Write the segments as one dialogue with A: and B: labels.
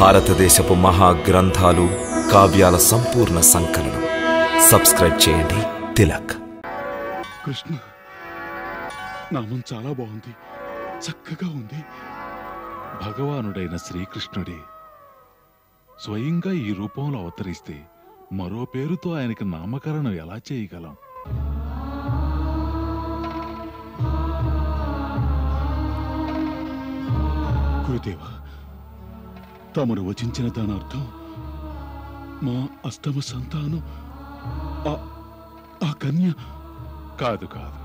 A: భారతదేశపు మహా గ్రంథాలు కావ్యాల సంపూర్ణ సంకలనం సబ్స్క్రైబ్ చేయండి తిలక్
B: కృష్ణ నామం చాలా బాగుంది చక్కగా ఉంది
C: భగవానుడైన శ్రీకృష్ణుడే స్వయంగా ఈ రూపంలో అవతరిస్తే మరో పేరుతో ఆయనకి నామకరణం ఎలా చేయగలం
B: గురుదేవ తమరు వచించిన దాని అర్థం మా అష్టమ సంతానం ఆ- ఆ కన్య
C: కాదు కాదు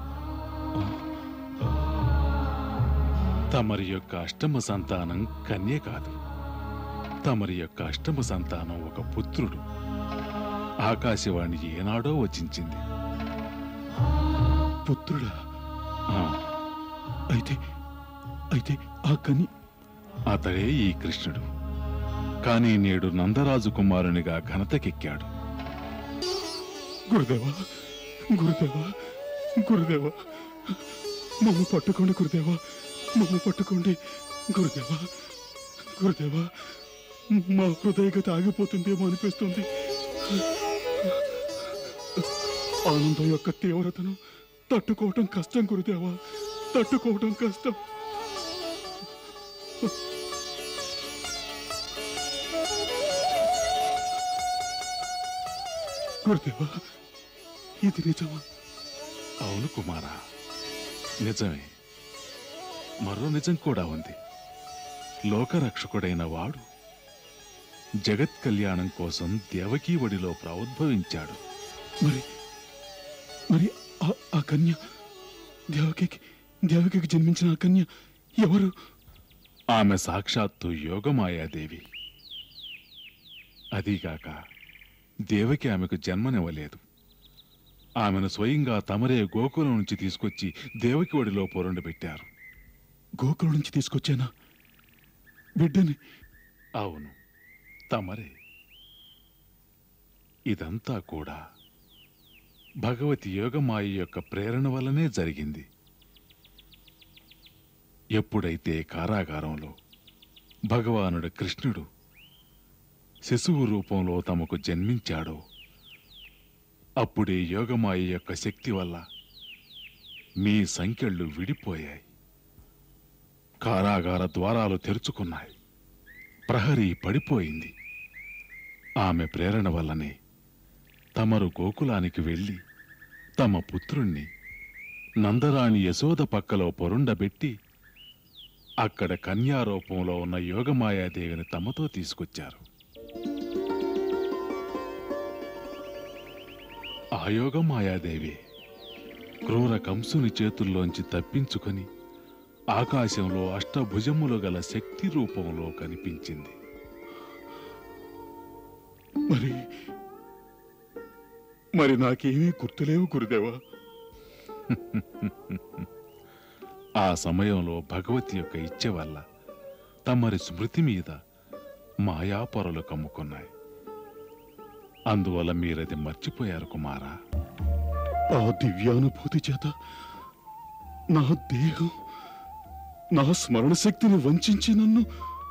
C: తమరి యొక్క అష్టమ సంతానం కన్య కాదు తమరి యొక్క అష్టమ సంతానం ఒక పుత్రుడు ఆకాశవాణి ఏనాడో వచించింది
B: పుత్రుడా
C: ఆ,
B: అయితే అయితే ఆ కన్య
C: అతడే ఈ కృష్ణుడు కానీ నేడు నందరాజు కుమారునిగా ఘనతకెక్కాడు
B: గురుదేవా గురుదేవా గురుదేవా మమ్మ పట్టుకోండి గురుదేవా మమ్మ పట్టుకోండి గురుదేవా గురుదేవా మా హృదయగత ఆగిపోతుందేమో అనిపిస్తుంది ఆనందం యొక్క తీవ్రతను తట్టుకోవటం కష్టం గురుదేవా తట్టుకోవటం కష్టం గురుదేవా ఇది నిజమా
C: అవును కుమారా నిజమే మరో నిజం కూడా ఉంది లోకరక్షకుడైన వాడు జగత్ కళ్యాణం కోసం దేవకీ ఒడిలో ప్రౌద్భవించాడు
B: మరి మరి ఆ- ఆ కన్య దేవకికి దేవకికి జన్మించిన ఆ కన్య ఎవరు
C: ఆమె సాక్షాత్తు యోగమాయాదేవి అదీగాక దేవకి ఆమెకు జన్మనివ్వలేదు ఆమెను స్వయంగా తమరే గోకులం నుంచి తీసుకొచ్చి దేవకి ఒడిలో పొరుండబెట్టారు
B: గోకులం నుంచి తీసుకొచ్చానా బిడ్డని
C: అవును తమరే ఇదంతా కూడా భగవతి యోగమాయ యొక్క ప్రేరణ వల్లనే జరిగింది ఎప్పుడైతే కారాగారంలో భగవానుడు కృష్ణుడు శిశువు రూపంలో తమకు జన్మించాడో అప్పుడే యోగమాయ యొక్క శక్తి వల్ల మీ సంఖ్యలు విడిపోయాయి కారాగార ద్వారాలు తెరుచుకున్నాయి ప్రహరీ పడిపోయింది ఆమె ప్రేరణ వల్లనే తమరు గోకులానికి వెళ్ళి తమ పుత్రుణ్ణి నందరాణి యశోద పక్కలో పొరుండబెట్టి అక్కడ కన్యారూపంలో ఉన్న యోగమాయాదేవిని తమతో తీసుకొచ్చారు ఆ యోగమాయాదేవి క్రూర కంసుని చేతుల్లోంచి తప్పించుకొని ఆకాశంలో అష్టభుజములు గల శక్తి రూపంలో కనిపించింది
B: మరి మరి నాకేమీ గుర్తులేవు గురుదేవా
C: ఆ సమయంలో భగవతి యొక్క ఇచ్చ వల్ల తమరి స్మృతి మీద మాయాపొరలు కమ్ముకున్నాయి అందువల్ల మీరది మర్చిపోయారు కుమారా
B: ఆ దివ్యానుభూతి చేత నా దేహం నా స్మరణ శక్తిని వంచి నన్ను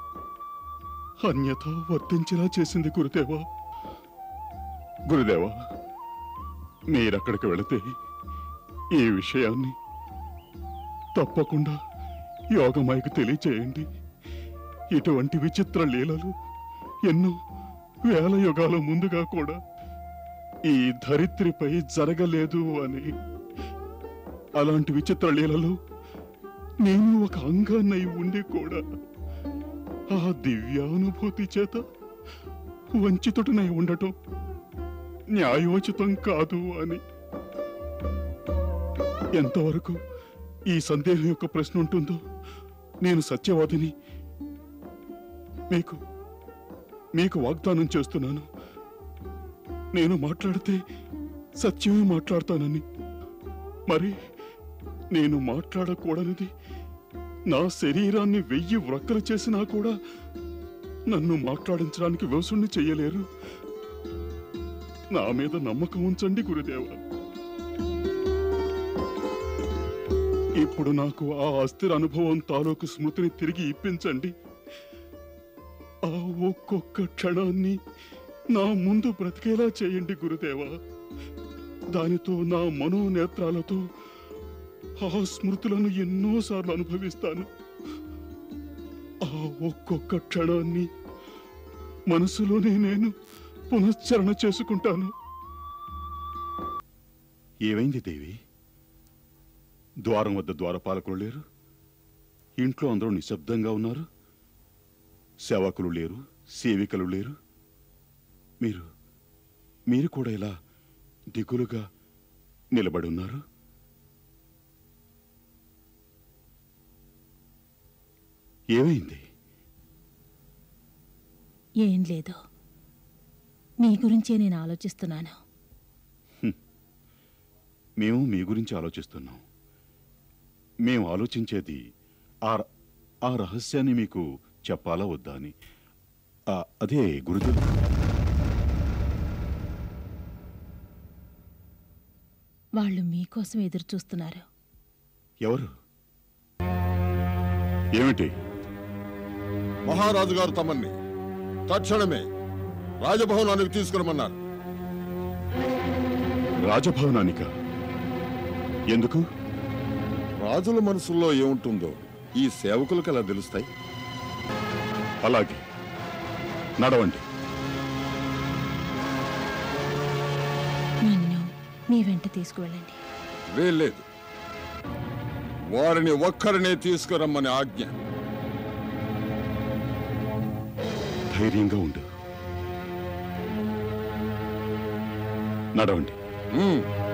B: అన్యథ వర్తించేలా చేసింది గురుదేవా గురుదేవా మీరక్కడికి వెళితే ఈ విషయాన్ని తప్పకుండా యోగమాయకు తెలియచేయండి ఇటువంటి విచిత్ర లీలలు ఎన్నో వేల యుగాల ముందుగా కూడా ఈ ధరిత్రిపై జరగలేదు అని అలాంటి విచిత్ర లీలలు నేను ఒక అంగాన్నై ఉండి కూడా ఆ దివ్యానుభూతి చేత వంచితుడనై ఉండటం న్యాయోచితం కాదు అని ఎంతవరకు ఈ సందేహం యొక్క ప్రశ్న ఉంటుందో నేను సత్యవాదిని మీకు మీకు వాగ్దానం చేస్తున్నాను నేను మాట్లాడితే సత్యమే మాట్లాడతానని మరి నేను మాట్లాడకూడనిది నా శరీరాన్ని వెయ్యి వ్రక్కలు చేసినా కూడా నన్ను మాట్లాడించడానికి వ్యవసుణ్ణి చెయ్యలేరు నా మీద నమ్మకం ఉంచండి గురుదేవ ఇప్పుడు నాకు ఆ అస్థిర అనుభవం తాలూకు స్మృతిని తిరిగి ఇప్పించండి ఆ ఒక్కొక్క క్షణాన్ని నా ముందు బ్రతికేలా చేయండి గురుదేవా దానితో నా మనోనేత్రాలతో ఆ స్మృతులను ఎన్నోసార్లు అనుభవిస్తాను ఆ ఒక్కొక్క క్షణాన్ని మనసులోనే నేను పునశ్చరణ చేసుకుంటాను ఏమైంది దేవి ద్వారం వద్ద ద్వారపాలకులు లేరు ఇంట్లో అందరూ నిశ్శబ్దంగా ఉన్నారు సేవకులు లేరు సేవికలు లేరు మీరు మీరు కూడా ఇలా దిగులుగా నిలబడి ఉన్నారు ఏమైంది
D: ఏం లేదు మీ గురించే నేను ఆలోచిస్తున్నాను
B: మేము మీ గురించి ఆలోచిస్తున్నాం మేము ఆలోచించేది ఆ ర- ఆ రహస్యాన్ని మీకు చెప్పాలా వద్దా అని ఆ, అదే గురుదేవ్
D: వాళ్ళు మీకోసం ఎదురు చూస్తున్నారు
B: ఎవరు ఏమిటి
E: మహారాజు గారు తమన్ని తక్షణమే రాజభవనానికి తీసుకురమన్నారు
B: రాజభవనానిక ఎందుకు
E: రాజుల మనసుల్లో ఏముంటుందో ఈ సేవకులకు ఎలా తెలుస్తాయి
B: అలాగే నడవండి
D: నన్ను మీ వెంట తీసుకువెళ్ళండి
E: వేల్లేదు వారిని ఒక్కరినే తీసుకురమ్మని ఆజ్ఞ
B: ధైర్యంగా ఉండు నడవండి
E: ఉమ్.